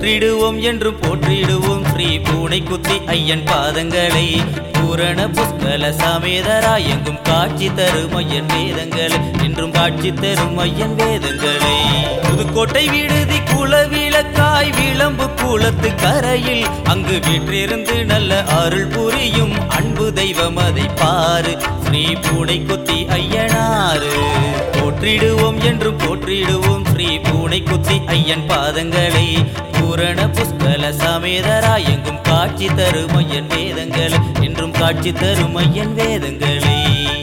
போற்றிடுவோம் என்றும் போற்றிடுவோம் ஸ்ரீ பூனை குத்தி ஐயன் பாதங்களை பூரண புஷ்கல சமேதராய் எங்கும் காட்சி தரும் ஐயன் வேதங்களை என்றும் காட்சி தரும் ஐயன் வேதங்களை புதுக்கோட்டை விடுதி குலவிளக்காய் விளம்பு குளத்து கரையில் அங்கு வீற்றிருந்து நல்ல அருள் புரியும் அன்பு தெய்வம் அதை பாரு ஸ்ரீ பூனை குத்தி ஐயனாரு போற்றிடுவோம் என்றும் போற்றிடுவோம் ஸ்ரீ பூனை குத்தி ஐயன் பாதங்களை பூரண புஷ்கல சமேதராய் எங்கும் காட்சி தரும் ஐயன் வேதங்கள் என்றும் காட்சி தரும் ஐயன் வேதங்களை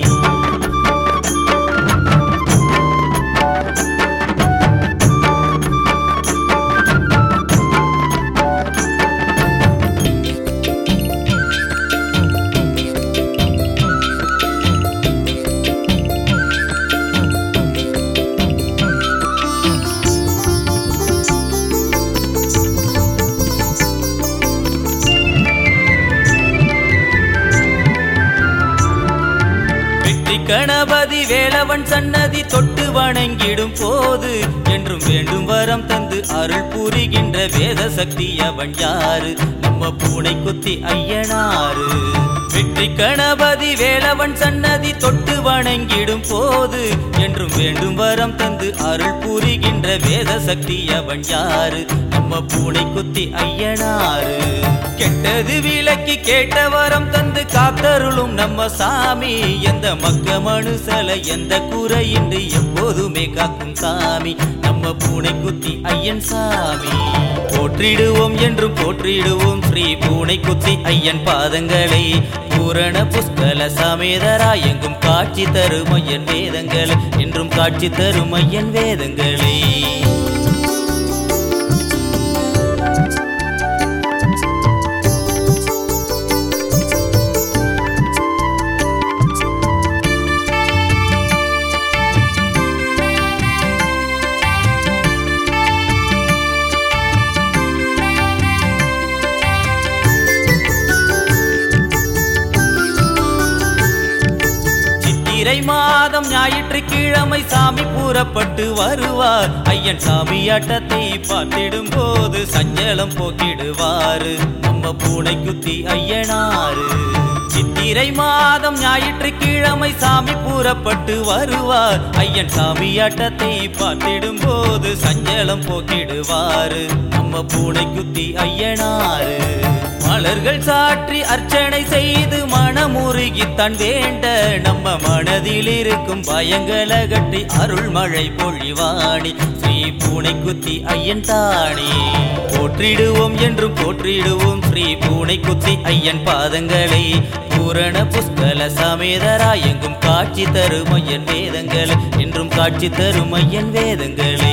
வெற்றி கணபதி வேலவன் சன்னதி தொட்டு வணங்கிடும் போது என்றும் வேண்டும் வரம் தந்து அருள் புரிகின்ற வேத சக்தி அவன் யாரு நம்ம பூனை குத்தி ஐயனாரு வெற்றி கணபதி வேலவன் சன்னதி தொட்டு வணங்கிடும் போது என்றும் வேண்டும் வரம் தந்து அருள் புரிகின்ற வேத சக்தி அவன் யாரு நம்ம பூனை குத்தி ஐயனாரு கெட்டது விலக்கி கேட்ட வரம் தந்து காத்தருளும் நம்ம சாமி எந்த மக்க மனுசல எந்த குறையின்றி எப்போதுமே காக்கும் சாமி நம்ம பூனை குத்தி ஐயன் சாமி போற்றிடுவோம் என்றும் போற்றிடுவோம் ஸ்ரீ பூனை குத்தி ஐயன் பாதங்களை பூரண புஷ்கல சமேதராய் எங்கும் காட்சி தரும் ஐயன் வேதங்கள் என்றும் காட்சி தரும் ஐயன் வேதங்களை சித்திரை மாதம் ஞாயிற்றுக்கிழமை சாமி கூறப்பட்டு வருவார் ஐயன் சாமி ஆட்டத்தை பார்த்திடும் போது சஞ்சலம் போக்கிடுவாரு நம்ம பூனை குத்தி ஐயனாரு சித்திரை மாதம் ஞாயிற்றுக்கிழமை சாமி கூறப்பட்டு வருவார் ஐயன் சாமி ஆட்டத்தை பார்த்திடும் போது சஞ்சலம் போக்கிடுவாரு நம்ம பூனை குத்தி ஐயனாரு மலர்கள் சாற்றி அர்ச்சனை செய்து மனமுருகித்தான் வேண்ட நம்ம மனதில் இருக்கும் பயங்கள் அகற்றி அருள் மழை பொழிவாணி ஸ்ரீ பூனை குத்தி ஐயன் தானே போற்றிடுவோம் என்றும் போற்றிடுவோம் ஸ்ரீ பூனை குத்தி ஐயன் பாதங்களை பூரண புஷ்கல சமேதராய் எங்கும் காட்சி தரும் ஐயன் வேதங்கள் என்றும் காட்சி தரும் ஐயன் வேதங்களை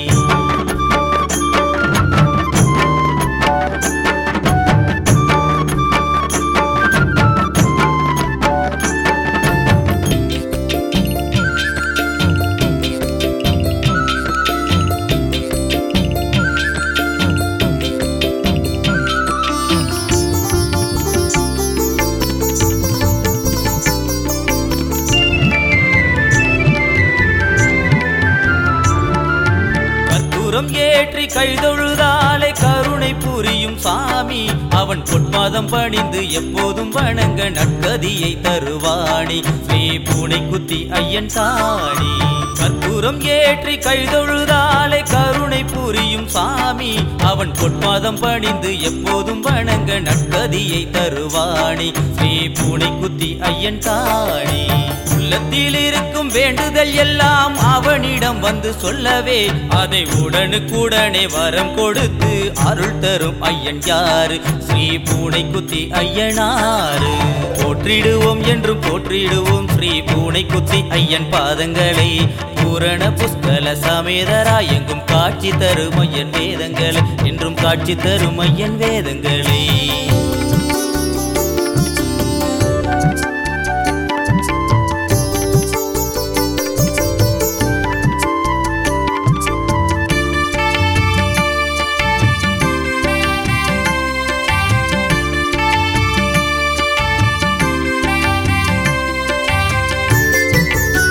கற்பூரம் ஏற்றி கைதொழுதாலே கருணை புரியும் சாமி அவன் பொற்பாதம் பணிந்து எப்போதும் வணங்க நற்கதியை தருவாணி ஸ்ரீ பூனை குத்தி ஐயன் தாணி கற்பூரம் ஏற்றி கைதொழுதாலே கருணை புரியும் சாமி அவன் பொற்பாதம் பணிந்து எப்போதும் வணங்க நற்கதியை தருவாணி ஸ்ரீ பூனை குத்தி ஐயன் தாணி உள்ளத்தில் இருக்கும் வேண்டுதல் எல்லாம் அவனிடம் வந்து சொல்லவே அதை உடனுக்குடனே வரம் கொடுத்து அருள் தரும் ஐயன் யாரு ஸ்ரீ பூனை குத்தி ஐயனாரு போற்றிடுவோம் என்றும் போற்றிடுவோம் ஸ்ரீ பூனை குத்தி ஐயன் பாதங்களை பூரண புஷ்கல சமேதராய் எங்கும் காட்சி தரும் ஐயன் வேதங்கள் என்றும் காட்சி தரும் ஐயன் வேதங்களை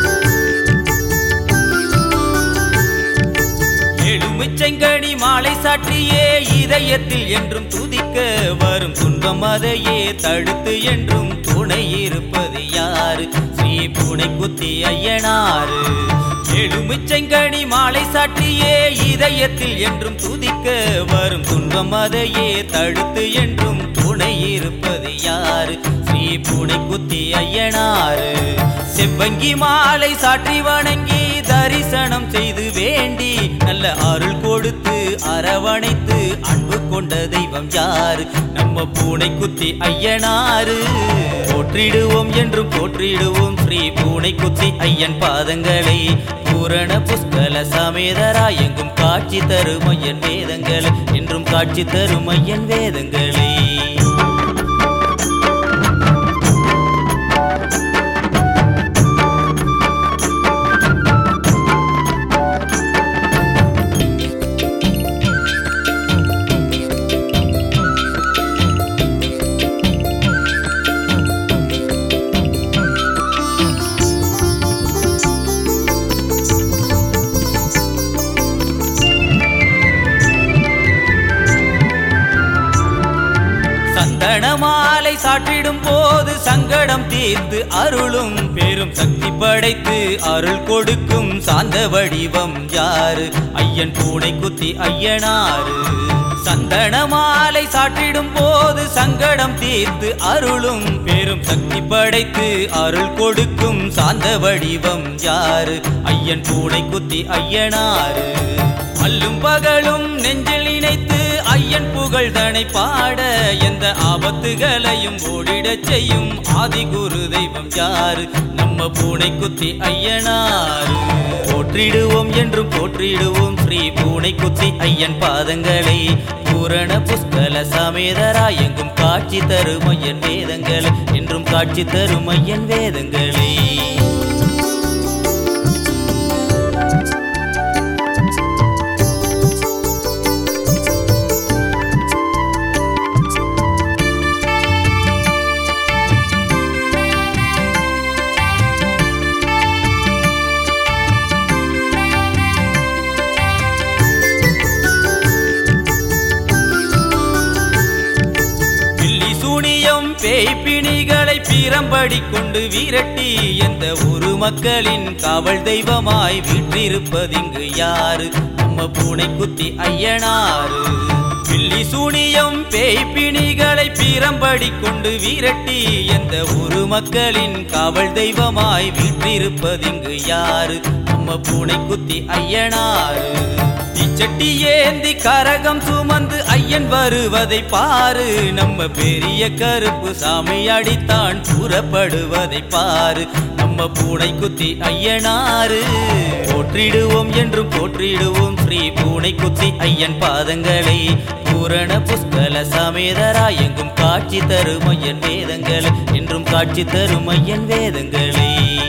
எலுமிச்சங்கனி மாலை சாற்றியே இதயத்தில் என்றும் துதிக்க வரும் துன்பம் அதையே தடுத்து என்றும் துணை இருப்பது யாரு ஸ்ரீ பூனை குத்தி ஐயனாரு எலுமிச்சங்கனி மாலை சாற்றியே இதயத்தில் என்றும் துதிக்க வரும் துன்பம் அதையே தடுத்து என்றும் துணை இருப்பது யாரு ஸ்ரீ பூனை குத்தி ஐயனாரு செவ்வங்கி மாலை சாற்றி வணங்கி தரிசனம் செய்து வேண்டி நல்ல அருள் கொடுத்து அரவணைத்து அன்பு கொண்ட தெய்வம் யாரு நம்ம பூனை குத்தி ஐயனாரு போற்றிடுவோம் என்றும் போற்றிடுவோம் ஸ்ரீ பூனை குத்தி ஐயன் பாதங்களை பூரண புஷ்கல சமேதராய் எங்கும் காட்சி தரும் ஐயன் வேதங்கள் என்றும் காட்சி தரும் ஐயன் வேதங்களை சந்தன மாலை சாற்றிடும் போது சங்கடம் தீர்த்து அருளும் பெரும் சக்தி படைத்து அருள் கொடுக்கும் சாந்த வடிவம் யாரு ஐயன் பூனை குத்தி ஐயனாரு சந்தன மாலை சாற்றிடும் போது சங்கடம் தீர்த்து அருளும் பெரும் சக்தி படைத்து அருள் கொடுக்கும் சாந்த வடிவம் யாரு ஐயன் பூனை குத்தி ஐயனாரு அல்லும் பகலும் நெஞ்சில் நினைத்து ஐயன் புகழ் தனை பாட எந்த ஆபத்துகளையும் ஓடிடச் செய்யும் ஆதி குரு தெய்வம் யாரு நம்ம பூனை குத்தி ஐயனாரு போற்றிடுவோம் என்றும் போற்றிடுவோம் ஸ்ரீ பூனை குத்தி ஐயன் பாதங்களை பூரண புஷ்கல சமேதராய் எங்கும் காட்சி தரும் ஐயன் வேதங்கள் என்றும் காட்சி தரும் ஐயன் வேதங்களே பில்லி சூனியம் பேய்ப்பிணிகளை பிரம்படி கொண்டு விரட்டி எந்த ஒரு மக்களின் காவல் தெய்வமாய் வீற்றிருப்பதிங்கு யாரு நம்ம பூனை குத்தி ஐயனாரு பில்லி சூனியம் பேய்ப்பிணிகளை பிரம்படி கொண்டு விரட்டி எந்த ஒரு மக்களின் காவல் தெய்வமாய் வீற்றிருப்பதிங்கு யாரு நம்ம பூனை குத்தி ஐயனாரு இச்சட்டி ஏந்தி கரகம் சுமந்து ஐயன் வருவதை பாரு நம்ம பெரிய கருப்பு சாமி அடித்தான் கூறப்படுவதை பாரு நம்ம பூனை குத்தி ஐயனாரு போற்றிடுவோம் என்றும் போற்றிடுவோம் ஸ்ரீ பூனை குத்தி ஐயன் பாதங்களை பூரண புஷ்கல சமேதராய் எங்கும் காட்சி தரும் ஐயன் வேதங்கள் என்றும் காட்சி தரும் ஐயன் வேதங்களே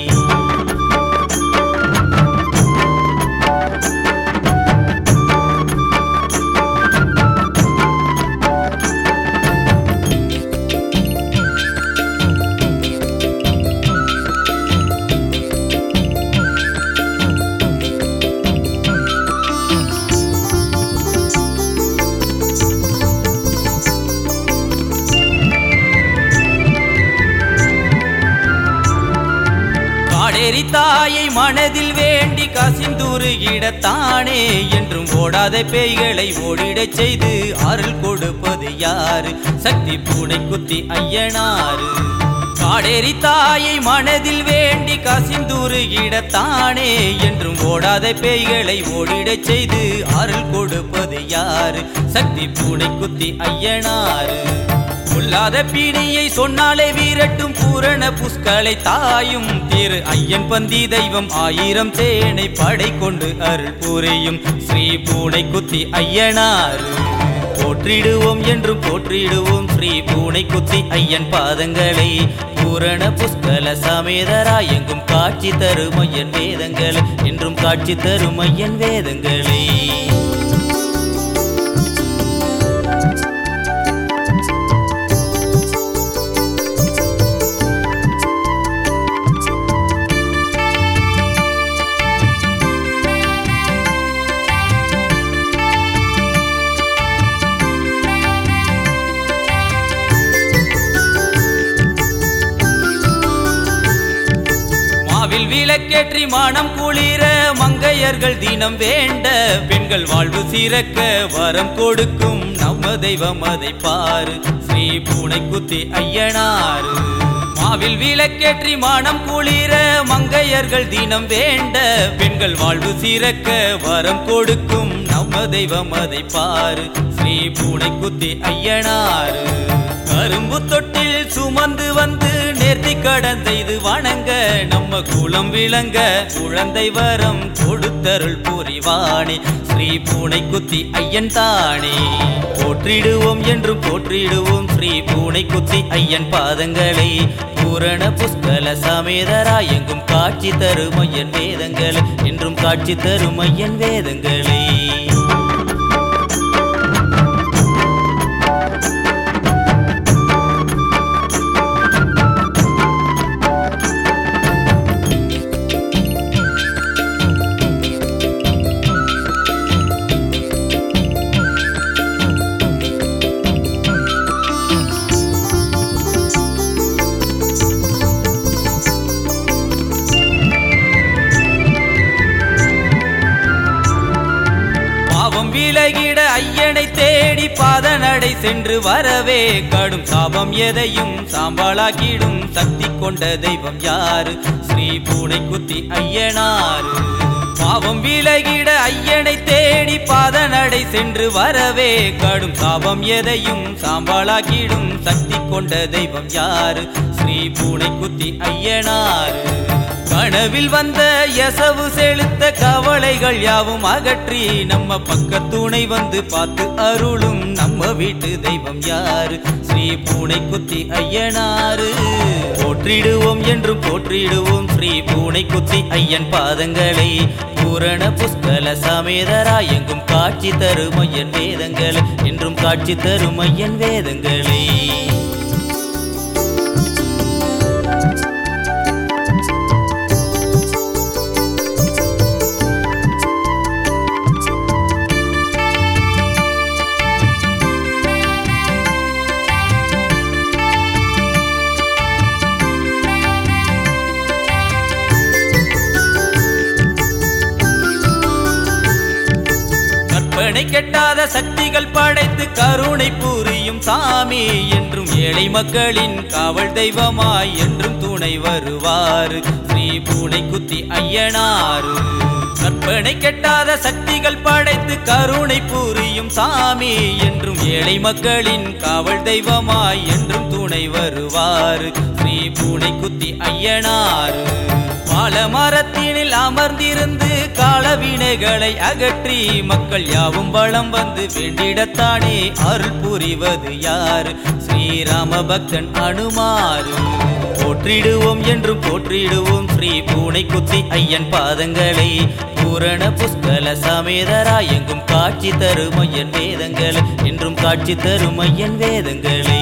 காடேரி தாயை மனதில் வேண்டி கசிந்துருகிடத்தானே என்றும் ஓடாத பேய்களை ஓடிடச் செய்து அருள் கொடுப்பது யாரு சக்தி பூனை குத்தி ஐயனாரு காடேரி தாயை மனதில் வேண்டி கசிந்துருகிடத்தானே என்றும் ஓடாத பேய்களை ஓடிடச் செய்து அருள் கொடுப்பது யாரு சக்தி பூனை குத்தி ஐயனாரு பொல்லாத பீடியை சொன்னாலே வீரட்டும் பூரண புஷ்களை தாயும் திரு ஐயன் பந்தி தெய்வம் ஆயிரம் சேனை படை கொண்டு அருள் புரியும் ஸ்ரீ பூனை குத்தி ஐயனாரு போற்றிடுவோம் என்றும் போற்றிடுவோம் ஸ்ரீ பூனை குத்தி ஐயன் பாதங்களை பூரண புஷ்கல சமேதராய் எங்கும் காட்சி தரும் ஐயன் வேதங்கள் என்றும் காட்சி தரும் ஐயன் வேதங்களே விளக்கேற்றி மனம் குளிர மங்கையர்கள் தினம் வேண்ட பெண்கள் வாழ்வு சிறக்க வரம் கொடுக்கும் நம்ம தெய்வம் அதை பாரு ஸ்ரீ பூனை குத்தி ஐயனாரு மாவில் விளக்கேற்றி மனம் குளிர மங்கையர்கள் தினம் வேண்ட பெண்கள் வாழ்வு சிறக்க வரம் கொடுக்கும் நம்ம தெய்வம் அதை பாரு ஸ்ரீ பூனை குத்தி ஐயனாரு கரும்பு தொட்டில் சுமந்து வந்து நேர்த்தி கடன் செய்து வணங்க நம்ம குலம் விளங்க குழந்தை வரம் கொடுத்தருள் புரிவானே ஸ்ரீ பூனை குத்தி ஐயன் தானே போற்றிடுவோம் என்றும் போற்றிடுவோம் ஸ்ரீ பூனை குத்தி ஐயன் பாதங்களை பூரண புஷ்கல சமேதராய் எங்கும் காட்சி தரும் ஐயன் வேதங்கள் என்றும் காட்சி தரும் ஐயன் வேதங்களே பாவம் விலகிட ஐயனை தேடி பாதநடை சென்று வரவே கடும் சாபம் எதையும் சாம்பாளாக்கிடும் சக்தி கொண்ட தெய்வம் யாரு ஸ்ரீ பூனை குத்தி ஐயனாரு பாவம் விலகிட ஐயனை தேடி பாதநடை சென்று வரவே கடும் சாபம் எதையும் சாம்பாளாக்கிடும் சக்தி கொண்ட தெய்வம் யாரு ஸ்ரீ பூனை குத்தி ஐயனாரு கனவில் வந்த எசவு செலுத்த கவலைகள் யாவும் அகற்றி நம்ம பக்கத்துணை வந்து பார்த்து அருளும் நம்ம வீட்டு தெய்வம் யாரு ஸ்ரீ பூனை குத்தி ஐயனாரு போற்றிடுவோம் என்றும் போற்றிடுவோம் ஸ்ரீ பூனை குத்தி ஐயன் பாதங்களை பூரண புஷ்கல சமேதராய் எங்கும் காட்சி தரும் ஐயன் வேதங்கள் என்றும் காட்சி தரும் ஐயன் வேதங்களே கற்பனை கெட்டாத சக்திகள் படைத்து கருணை புரியும் சாமி என்றும் ஏழை மக்களின் காவல் தெய்வமாய் என்றும் துணை வருவார் ஸ்ரீ பூனை குத்தி ஐயனாரு கற்பனை கெட்டாத சக்திகள் படைத்து கருணை புரியும் சாமி என்றும் ஏழை மக்களின் காவல் தெய்வமாய் என்றும் துணை வருவார் ஸ்ரீ பூனை குத்தி ஐயனாரு பால மரத்தினில் அமர்ந்திருந்து காலவினைகளை அகற்றி மக்கள் யாவும் வளம் வந்து வேண்டிடத்தானே அருள் புரிவது யார் ஸ்ரீராம பக்தன் அனுமாறு போற்றிடுவோம் என்றும் போற்றிடுவோம் ஸ்ரீ பூனை குத்தி ஐயன் பாதங்களை பூரண புஷ்கல சமேதராய் எங்கும் காட்சி தரும் ஐயன் வேதங்கள் என்றும் காட்சி தரும் ஐயன் வேதங்களே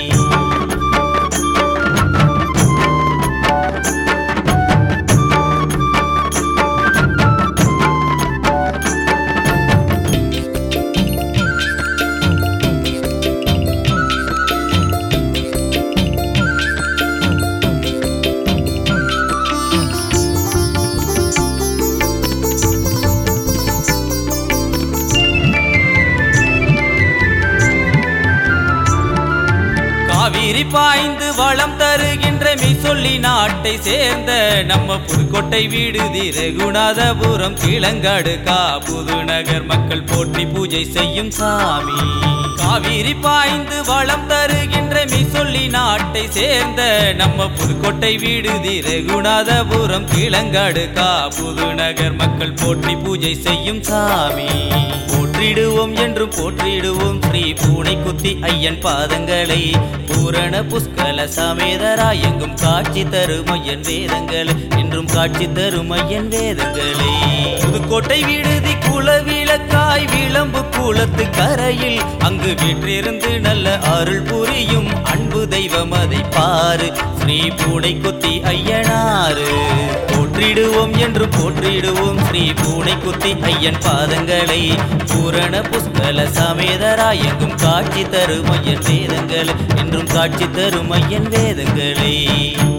காவிரி பாய்ந்து வளம் தருகின்ற மெய்சொல்லி நாட்டை சேர்ந்த நம்ம புதுக்கோட்டை விடுதி ரகுநாதபுரம் கிளங்காடு கா புது நகர் மக்கள் போற்றி பூஜை செய்யும் சாமி காவிரி பாய்ந்து வளம் தருகின்ற மெய்சொல்லி நாட்டை சேர்ந்த நம்ம புதுக்கோட்டை விடுதி ரகுநாதபுரம் கிளங்காடு கா புது நகர் மக்கள் போற்றி பூஜை செய்யும் சாமி போற்றிடுவோம் என்றும் போற்றிடுவோம் ஸ்ரீ பூனை குத்தி ஐயன் பாதங்களை பூரண புஷ்கல சமேதராய் எங்கும் காட்சி தரும் ஐயன் வேதங்கள் என்றும் காட்சி தரும் ஐயன் வேதங்களே புதுக்கோட்டை விடுதி குலவிளக்காய் விளம்பு குளத்து கரையில் அங்கு வீற்றிருந்து நல்ல அருள் புரியும் அன்பு தெய்வம் அதை பாரு ஸ்ரீ பூனை குத்தி ஐயனாரு போற்றிடுவோம் என்று போற்றிடுவோம் ஸ்ரீ பூனை குத்தி ஐயன் பாதங்களை பூரண புஷ்கல சமேதராய் எங்கும் காட்சி தரும் ஐயன் வேதங்கள் என்றும் காட்சி தரும் ஐயன் வேதங்களே